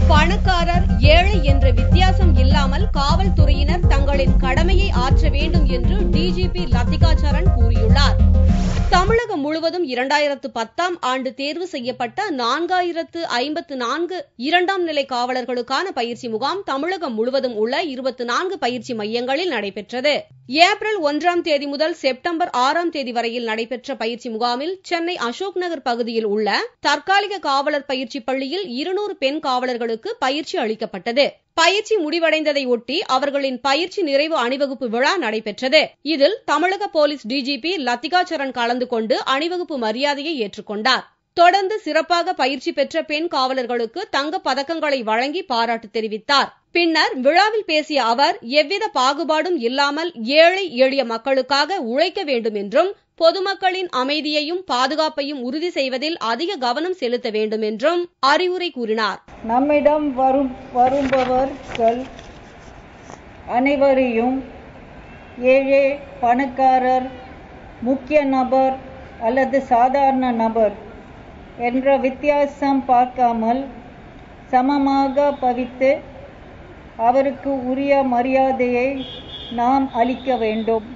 பணக்காரர் ஏழை என்ற வித்தியாசம் இல்லாமல் காவல்துறையினர் தங்களின் கடமையை ஆற்ற வேண்டும் என்று டிஜிபி லத்திகா சரண் கூறியுள்ளார் தமிழகம் முழுவதும் இரண்டாயிரத்து பத்தாம் ஆண்டு தேர்வு செய்யப்பட்ட நான்காயிரத்து ஐம்பத்து நான்கு இரண்டாம் நிலை காவலர்களுக்கான பயிற்சி முகாம் தமிழகம் முழுவதும் உள்ள இருபத்தி நான்கு பயிற்சி மையங்களில் நடைபெற்றது ஏப்ரல் ஒன்றாம் தேதி முதல் செப்டம்பர் ஆறாம் தேதி வரையில் நடைபெற்ற பயிற்சி முகாமில் சென்னை அசோக் நகர் பகுதியில் உள்ள தற்காலிக காவலர் பயிற்சி பள்ளியில் இருநூறு பெண் காவலர்களுக்கு பயிற்சி அளிக்கப்பட்டது பயிற்சி முடிவடைந்ததை ஒட்டி அவர்களின் பயிற்சி நிறைவு அணிவகுப்பு விழா நடைபெற்றது இதில் தமிழக போலீஸ் டிஜிபி லத்திகா சரண் கலந்து கொண்டு அணிவகுப்பு மரியாதையை ஏற்றுக்கொண்டார் தொடர்ந்து சிறப்பாக பயிற்சி பெற்ற பெண் காவலர்களுக்கு தங்கப் பதக்கங்களை வழங்கி பாராட்டு தெரிவித்தார் பின்னர் விழாவில் பேசிய அவர் எவ்வித பாகுபாடும் இல்லாமல் ஏழை எளிய மக்களுக்காக உழைக்க வேண்டும் என்றும் பொதுமக்களின் அமைதியையும் பாதுகாப்பையும் உறுதி செய்வதில் அதிக கவனம் செலுத்த வேண்டும் என்றும் அறிவுரை கூறினார் நம்மிடம் வரும் வருபவர்கள் அனைவரையும் ஏழை பணக்காரர் முக்கிய நபர் அல்லது சாதாரண நபர் என்ற வித்தியாசம் பார்க்காமல் சமமாக பவித்து அவருக்கு உரிய மரியாதையை நாம் அளிக்க வேண்டும்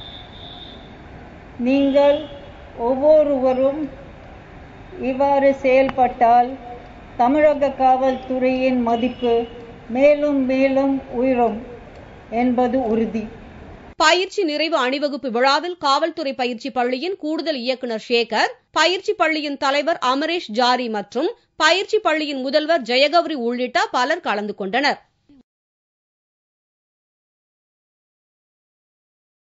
நீங்கள் ஒவ்வொருவரும் இவ்வாறு செயல்பட்டால் தமிழக காவல்துறையின் மதிப்பு மேலும் மேலும் உயரும் என்பது உறுதி பயிற்சி நிறைவு அணிவகுப்பு விழாவில் காவல்துறை பயிற்சி பள்ளியின் கூடுதல் இயக்குநர் சேகர் பயிற்சி பள்ளியின் தலைவர் அமரேஷ் ஜாரி மற்றும் பயிற்சி பள்ளியின் முதல்வர் ஜெயகௌரி உள்ளிட்ட பலர் கலந்து கொண்டனர்